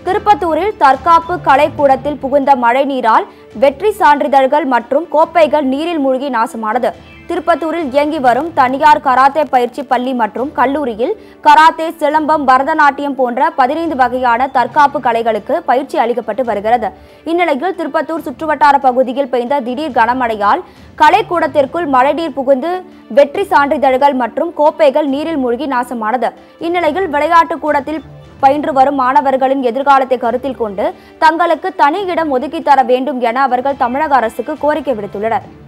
திருப்பத்தூரில் தற்காப்பு கலைக்கூடத்தில் புகுந்த மழைநீரால் வெற்றி சான்றிதழ்கள் மற்றும் கோப்பைகள் நீரில் மூழ்கி நாசமானது திருப்பத்தூரில் இயங்கி வரும் தனியார் கராத்தே பயிற்சி பள்ளி மற்றும் கல்லூரியில் கராத்தே சிலம்பம் பரதநாட்டியம் போன்ற பதினைந்து வகையான தற்காப்பு கலைகளுக்கு பயிற்சி அளிக்கப்பட்டு வருகிறது இந்நிலையில் திருப்பத்தூர் சுற்றுவட்டார பகுதியில் பெய்த திடீர் கனமழையால் கலைக்கூடத்திற்குள் மழைநீர் புகுந்து வெற்றி சான்றிதழ்கள் மற்றும் கோப்பைகள் நீரில் மூழ்கி நாசமானது இந்நிலையில் விளையாட்டு கூடத்தில் பயின்று வரும் மாணவர்களின் எதிர்காலத்தை கருத்தில் கொண்டு தங்களுக்கு தனி இடம் ஒதுக்கித் தர வேண்டும் என அவர்கள் தமிழக அரசுக்கு கோரிக்கை விடுத்துள்ளனர்